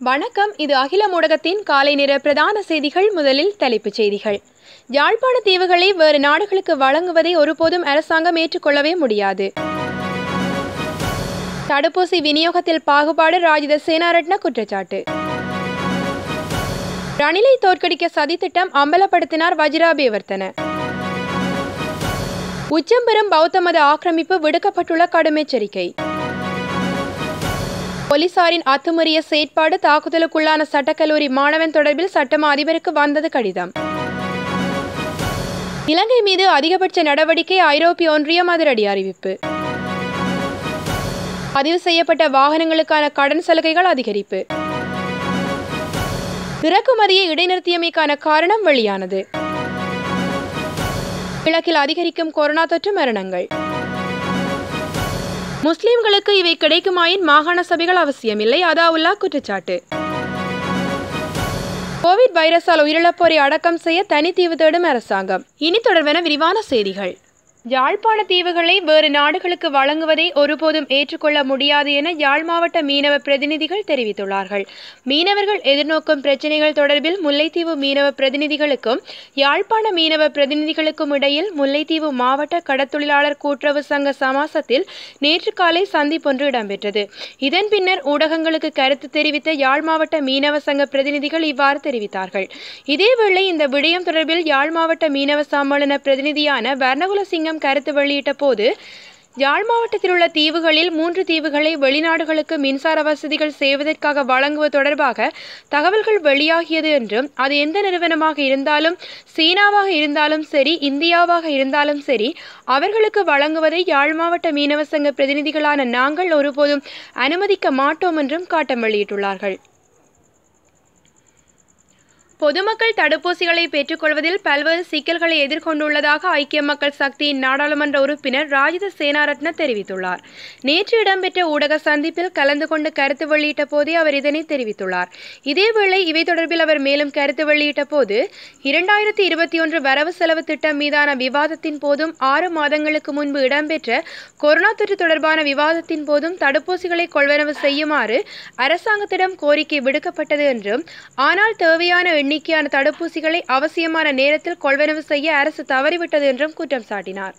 வணக்கம் இது அகில ஊடகத்தின் காலை நேர பிரதான செய்திகள் முதலில் தலைப்புச் செய்திகள் யாழ்ப்பாண தீவுகளை வேறு நாடுகளுக்கு வழங்குவதை ஒருபோதும் அரசாங்கம் ஏற்றுக்கொள்ளவே முடியாது தடுப்பூசி விநியோகத்தில் பாகுபாடு ராஜித சேனாரட்ன குற்றச்சாட்டு ரணிலை தோற்கடிக்க சதித்திட்டம் அம்பலப்படுத்தினார் வஜிராபேவர்த்தன உச்சம்பெரும் பௌத்த மத ஆக்கிரமிப்பு விடுக்கப்பட்டுள்ள கடும் எச்சரிக்கை போலீசாரின் அத்துமீறிய செயற்பாடு தாக்குதலுக்குள்ளான சட்டக்கல்லூரி மாணவன் தொடர்பில் சட்டமா அதிபருக்கு வந்தது கடிதம் இலங்கை மீது அதிகபட்ச நடவடிக்கை ஐரோப்பிய ஒன்றியம் அதிரடி அறிவிப்பு பதிவு செய்யப்பட்ட வாகனங்களுக்கான கடன் சலுகைகள் அதிகரிப்பு இறக்குமதியை இடைநிறுத்தியமைக்கான காரணம் வெளியானது கிழக்கில் அதிகரிக்கும் கொரோனா தொற்று மரணங்கள் முஸ்லிம்களுக்கு இவை கிடைக்குமாயின் மாகாண சபைகள் அவசியமில்லை அதாவுல்லா குற்றச்சாட்டு கோவிட் வைரஸால் உயிரிழப்போரை அடக்கம் செய்ய தனித்தீவு தேடும் அரசாங்கம் இனி தொடர்பான விரிவான செய்திகள் யாழ்ப்பாண தீவுகளை வேறு நாடுகளுக்கு வழங்குவதை ஒருபோதும் ஏற்றுக்கொள்ள முடியாது என யாழ் மாவட்ட மீனவ பிரதிநிதிகள் தெரிவித்துள்ளார்கள் மீனவர்கள் எதிர்நோக்கும் பிரச்சினைகள் தொடர்பில் முல்லைத்தீவு மீனவ பிரதிநிதிகளுக்கும் யாழ்ப்பாண மீனவ பிரதிநிதிகளுக்கும் இடையில் முல்லைத்தீவு மாவட்ட கடத்தொழிலாளர் கூட்டுறவு சங்க சமாசத்தில் நேற்று காலை சந்திப்பொன்று இடம்பெற்றது இதன் பின்னர் ஊடகங்களுக்கு கருத்து தெரிவித்த யாழ் மாவட்ட மீனவ சங்க பிரதிநிதிகள் இவ்வாறு தெரிவித்தார்கள் இதேவேளை இந்த விடயம் தொடர்பில் யாழ் மாவட்ட மீனவ சம்மேளன பிரதிநிதியான வர்ணகுல சிங்கம் கருத்து வெளியிட்ட போது யாழ் மாவட்டத்தில் உள்ள தீவுகளில் மூன்று தீவுகளை வெளிநாடுகளுக்கு மின்சார வசதிகள் செய்வதற்காக வழங்குவது தொடர்பாக தகவல்கள் வெளியாகியது என்றும் அது எந்த நிறுவனமாக இருந்தாலும் சீனாவாக இருந்தாலும் சரி இந்தியாவாக இருந்தாலும் சரி அவர்களுக்கு வழங்குவதை யாழ் மாவட்ட மீனவ சங்க பிரதிநிதிகளான நாங்கள் ஒருபோதும் அனுமதிக்க மாட்டோம் என்றும் காட்டம் வெளியிட்டுள்ளார்கள் பொதுமக்கள் தடுப்பூசிகளை பெற்றுக்கொள்வதில் பல்வேறு சிக்கல்களை எதிர்கொண்டுள்ளதாக ஐக்கிய மக்கள் சக்தியின் நாடாளுமன்ற உறுப்பினர் ராஜித சேனாரத்ன தெரிவித்துள்ளார் நேற்று இடம்பெற்ற ஊடக சந்திப்பில் கலந்து கொண்டு கருத்து வெளியிட்ட போதே அவர் இதனை தெரிவித்துள்ளார் இதேவேளை இவை தொடர்பில் அவர் மேலும் கருத்து வெளியிட்ட போது இரண்டாயிரத்தி இருபத்தி ஒன்று வரவு செலவு திட்டம் மீதான விவாதத்தின் போதும் ஆறு மாதங்களுக்கு முன்பு இடம்பெற்ற கொரோனா தொற்று தொடர்பான விவாதத்தின் போதும் தடுப்பூசிகளை கொள்வனவு செய்யுமாறு அரசாங்கத்திடம் கோரிக்கை விடுக்கப்பட்டது என்றும் ஆனால் தேவையான எண்ணிக்கையான தடுப்பூசிகளை அவசியமான நேரத்தில் கொள்வனவு செய்ய அரசு தவறிவிட்டது என்றும் குற்றம் சாட்டினார்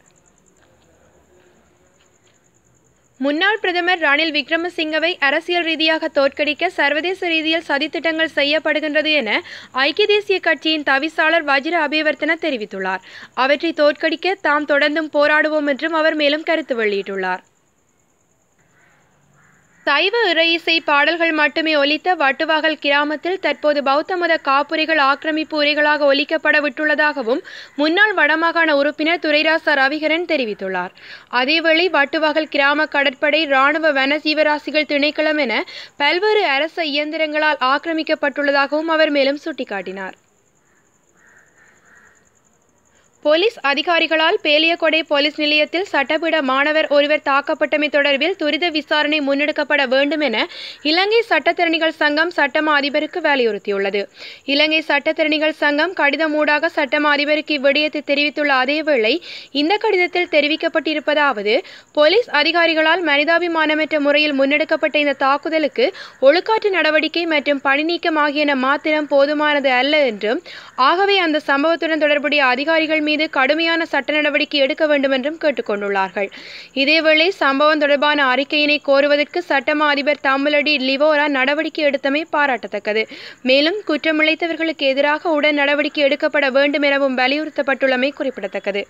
முன்னாள் பிரதமர் ரணில் விக்ரமசிங்கவை அரசியல் ரீதியாக தோற்கடிக்க சர்வதேச ரீதியில் சதித்திட்டங்கள் செய்யப்படுகின்றது என ஐக்கிய தேசிய கட்சியின் தவிசாளர் வஜிர அபிவர்த்தன தெரிவித்துள்ளார் அவற்றை தோற்கடிக்க தாம் தொடர்ந்தும் போராடுவோம் என்றும் அவர் மேலும் கருத்து வெளியிட்டுள்ளார் சைவ இறை இசை பாடல்கள் மட்டுமே ஒலித்த வட்டுவாகல் கிராமத்தில் தற்போது பௌத்த மத காப்புரைகள் ஆக்கிரமிப்பு உரைகளாக ஒலிக்கப்பட விட்டுள்ளதாகவும் முன்னாள் வடமாகாண உறுப்பினர் துரைராசா ரவிகரன் தெரிவித்துள்ளார் அதேவேளை வட்டுவாகல் கிராம கடற்படை இராணுவ வன ஜீவராசிகள் திணைக்களம் என பல்வேறு அரச இயந்திரங்களால் ஆக்கிரமிக்கப்பட்டுள்ளதாகவும் அவர் மேலும் சுட்டிக்காட்டினார் போலீஸ் அதிகாரிகளால் பேலியகொடை போலீஸ் நிலையத்தில் சட்டப்பீட மாணவர் ஒருவர் தாக்கப்பட்டமை தொடர்பில் துரித விசாரணை முன்னெடுக்கப்பட வேண்டும் என இலங்கை சட்டத்தரணிகள் சங்கம் சட்டமா அதிபருக்கு வலியுறுத்தியுள்ளது இலங்கை சட்டத்தரணிகள் சங்கம் கடிதம் ஊடாக சட்டமா அதிபருக்கு இவ்விடயத்தை தெரிவித்துள்ள அதேவேளை இந்த கடிதத்தில் தெரிவிக்கப்பட்டிருப்பதாவது போலீஸ் அதிகாரிகளால் மனிதாபிமானமற்ற முறையில் முன்னெடுக்கப்பட்ட இந்த தாக்குதலுக்கு ஒழுக்காற்று நடவடிக்கை மற்றும் பணி நீக்கம் ஆகியன மாத்திரம் போதுமானது அல்ல என்றும் ஆகவே அந்த சம்பவத்துடன் தொடர்புடைய அதிகாரிகள் மீது கடுமையான சட்ட நடவடிக்கை எடுக்க வேண்டும் என்றும் கேட்டுக்கொண்டுள்ளார்கள் இதேவேளை சம்பவம் தொடர்பான அறிக்கையினை கோருவதற்கு சட்டமா அதிபர் தமிழடி லிவோரா நடவடிக்கை எடுத்தமை பாராட்டத்தக்கது மேலும் குற்றமிழைத்தவர்களுக்கு எதிராக உடன் நடவடிக்கை எடுக்கப்பட வேண்டும் எனவும் வலியுறுத்தப்பட்டுள்ளமை குறிப்பிடத்தக்கது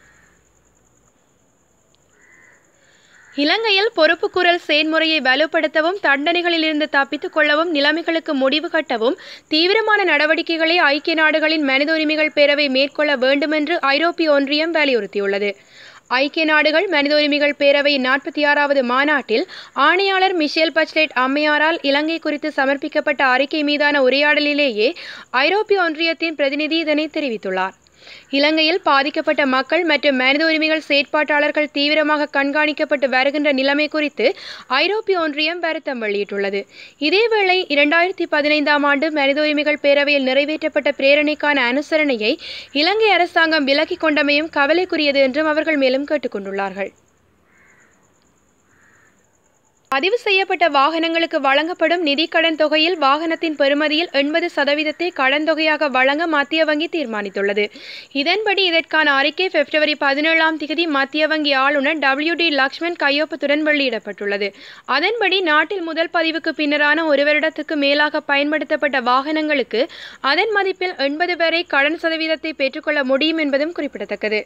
இலங்கையில் பொறுப்புக்கூறல் செயன்முறையை வலுப்படுத்தவும் தண்டனைகளிலிருந்து தப்பித்துக் கொள்ளவும் நிலைமைகளுக்கு முடிவு கட்டவும் தீவிரமான நடவடிக்கைகளை ஐக்கிய நாடுகளின் மனித உரிமைகள் பேரவை மேற்கொள்ள வேண்டுமென்று ஐரோப்பிய ஒன்றியம் வலியுறுத்தியுள்ளது ஐக்கிய நாடுகள் மனித உரிமைகள் பேரவையின் நாற்பத்தி ஆறாவது மாநாட்டில் ஆணையாளர் மிஷேல் பச்லெட் அம்மையாரால் இலங்கை குறித்து சமர்ப்பிக்கப்பட்ட அறிக்கை மீதான உரையாடலிலேயே ஐரோப்பிய ஒன்றியத்தின் பிரதிநிதி இதனை தெரிவித்துள்ளார் இலங்கையில் பாதிக்கப்பட்ட மக்கள் மற்றும் மனித உரிமைகள் செயற்பாட்டாளர்கள் தீவிரமாக கண்காணிக்கப்பட்டு வருகின்ற நிலைமை குறித்து ஐரோப்பிய ஒன்றியம் வருத்தம் வெளியிட்டுள்ளது இதேவேளை இரண்டாயிரத்தி பதினைந்தாம் ஆண்டு மனித உரிமைகள் பேரவையில் நிறைவேற்றப்பட்ட பிரேரணைக்கான அனுசரணையை இலங்கை அரசாங்கம் விலக்கிக் கொண்டமையும் கவலைக்குரியது என்றும் அவர்கள் மேலும் கேட்டுக்கொண்டுள்ளார்கள் பதிவு செய்யப்பட்ட வாகனங்களுக்கு வழங்கப்படும் நிதி கடன் தொகையில் வாகனத்தின் பெறுமதியில் எண்பது சதவீதத்தை கடன் தொகையாக வழங்க மத்திய வங்கி தீர்மானித்துள்ளது இதன்படி இதற்கான அறிக்கை பிப்ரவரி பதினேழாம் தேதி மத்திய வங்கி ஆளுநர் டபிள்யூ டி லக்ஷ்மண் கையொப்பத்துடன் வெளியிடப்பட்டுள்ளது அதன்படி நாட்டில் முதல் பதிவுக்கு பின்னரான ஒரு வருடத்துக்கு மேலாக பயன்படுத்தப்பட்ட வாகனங்களுக்கு அதன் மதிப்பில் எண்பது வரை கடன் சதவீதத்தை பெற்றுக்கொள்ள முடியும் என்பதும் குறிப்பிடத்தக்கது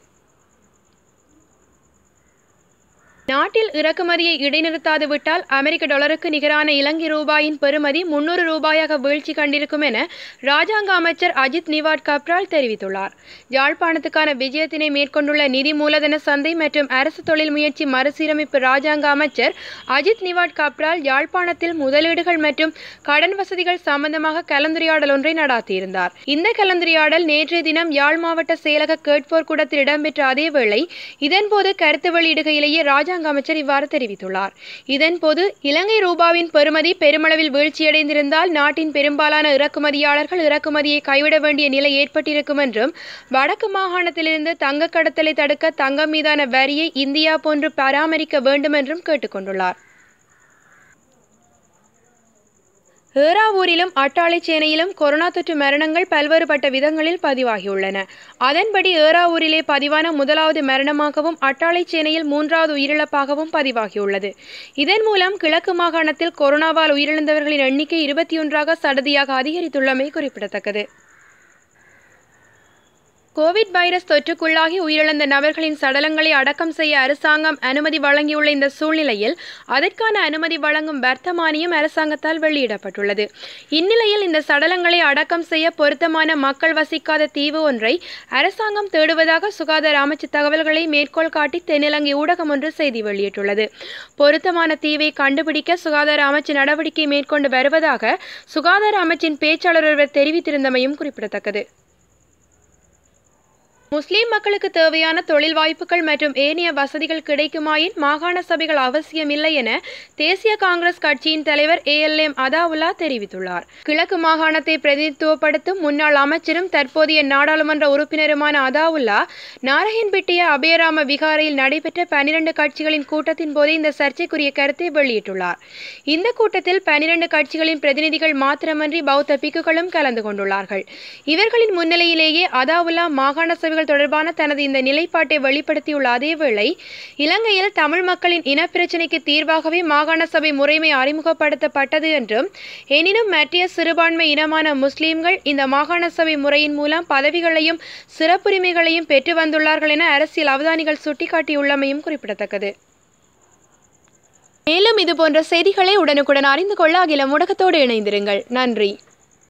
நாட்டில் இறக்குமதியை இடைநிறுத்தாது விட்டால் அமெரிக்க டாலருக்கு நிகரான இலங்கை ரூபாயின் பெறுமதி முன்னூறு ரூபாயாக வீழ்ச்சி கண்டிருக்கும் என ராஜாங்க அமைச்சர் அஜித் நிவாட் கப்ரால் தெரிவித்துள்ளார் யாழ்ப்பாணத்துக்கான விஜயத்தினை மேற்கொண்டுள்ள நிதி மூலதன சந்தை மற்றும் அரசு தொழில் முயற்சி மறுசீரமைப்பு ராஜாங்க அமைச்சர் அஜித் நிவாட் கப்ரால் யாழ்ப்பாணத்தில் முதலீடுகள் மற்றும் கடன் வசதிகள் சம்பந்தமாக கலந்துரையாடல் ஒன்றை நடாத்தியிருந்தார் இந்த கலந்துரையாடல் நேற்றைய தினம் யாழ் மாவட்ட செயலக கேட்போர் கூடத்தில் இடம்பெற்ற அதேவேளை இதன்போது கருத்து வெளியிடுகையிலேயே ராஜா ராஜாங்க அமைச்சர் இவ்வாறு தெரிவித்துள்ளார் இதன்போது இலங்கை ரூபாவின் பெறுமதி பெருமளவில் வீழ்ச்சியடைந்திருந்தால் நாட்டின் பெரும்பாலான இறக்குமதியாளர்கள் இறக்குமதியை கைவிட வேண்டிய நிலை ஏற்பட்டிருக்கும் என்றும் வடக்கு மாகாணத்திலிருந்து தங்க கடத்தலை தடுக்க தங்கம் மீதான வரியை இந்தியா போன்று பராமரிக்க வேண்டும் என்றும் கேட்டுக்கொண்டுள்ளார் ஏறாவூரிலும் அட்டாளைச்சேனையிலும் கொரோனா தொற்று மரணங்கள் பல்வேறுபட்ட விதங்களில் பதிவாகியுள்ளன அதன்படி ஏறாவூரிலே பதிவான முதலாவது மரணமாகவும் அட்டாளைச்சேனையில் மூன்றாவது உயிரிழப்பாகவும் பதிவாகியுள்ளது இதன் மூலம் கிழக்கு மாகாணத்தில் கொரோனாவால் உயிரிழந்தவர்களின் எண்ணிக்கை இருபத்தி ஒன்றாக சடதியாக அதிகரித்துள்ளமை குறிப்பிடத்தக்கது கோவிட் வைரஸ் தொற்றுக்குள்ளாகி உயிரிழந்த நபர்களின் சடலங்களை அடக்கம் செய்ய அரசாங்கம் அனுமதி வழங்கியுள்ள இந்த சூழ்நிலையில் அதற்கான அனுமதி வழங்கும் வர்த்தமானியம் அரசாங்கத்தால் வெளியிடப்பட்டுள்ளது இந்நிலையில் இந்த சடலங்களை அடக்கம் செய்ய பொருத்தமான மக்கள் வசிக்காத தீவு ஒன்றை அரசாங்கம் தேடுவதாக சுகாதார அமைச்சு தகவல்களை மேற்கோள் காட்டி தென்னிலங்கை ஊடகம் ஒன்று செய்தி வெளியிட்டுள்ளது பொருத்தமான தீவை கண்டுபிடிக்க சுகாதார அமைச்சு நடவடிக்கை மேற்கொண்டு வருவதாக சுகாதார அமைச்சின் பேச்சாளர் ஒருவர் தெரிவித்திருந்தமையும் குறிப்பிடத்தக்கது முஸ்லிம் மக்களுக்கு தேவையான தொழில் வாய்ப்புகள் மற்றும் ஏனைய வசதிகள் கிடைக்குமாயின் மாகாண சபைகள் அவசியமில்லை என தேசிய காங்கிரஸ் கட்சியின் தலைவர் ஏ எல் எம் அதாவுல்லா தெரிவித்துள்ளார் கிழக்கு மாகாணத்தை பிரதிநிதித்துவப்படுத்தும் முன்னாள் அமைச்சரும் தற்போதைய நாடாளுமன்ற உறுப்பினருமான அதாவுல்லா நாராயண்பிட்டிய அபயராம விகாரையில் நடைபெற்ற பனிரண்டு கட்சிகளின் கூட்டத்தின் போது இந்த சர்ச்சைக்குரிய கருத்தை வெளியிட்டுள்ளார் இந்த கூட்டத்தில் பனிரண்டு கட்சிகளின் பிரதிநிதிகள் மாத்திரமன்றி பௌத்த பிக்குகளும் கலந்து கொண்டுள்ளார்கள் இவர்களின் முன்னிலையிலேயே அதாவுல்லா மாகாண சபைகள் தொடர்பான தனது இந்த நிலைப்பாட்டை வெளிப்படுத்தியுள்ள அதேவேளை இலங்கையில் தமிழ் மக்களின் இனப்பிரச்சினைக்கு தீர்வாகவே மாகாண சபை முறைமை அறிமுகப்படுத்தப்பட்டது என்றும் எனினும் மற்ற சிறுபான்மை இனமான முஸ்லிம்கள் இந்த மாகாண சபை முறையின் மூலம் பதவிகளையும் சிறப்புரிமைகளையும் பெற்று வந்துள்ளார்கள் என அரசியல் அவதானிகள் சுட்டிக்காட்டியுள்ளமையும் குறிப்பிடத்தக்கது மேலும் இதுபோன்ற செய்திகளை உடனுக்குடன் அறிந்து கொள்ள அகில முடக்கத்தோடு இணைந்திருங்கள் நன்றி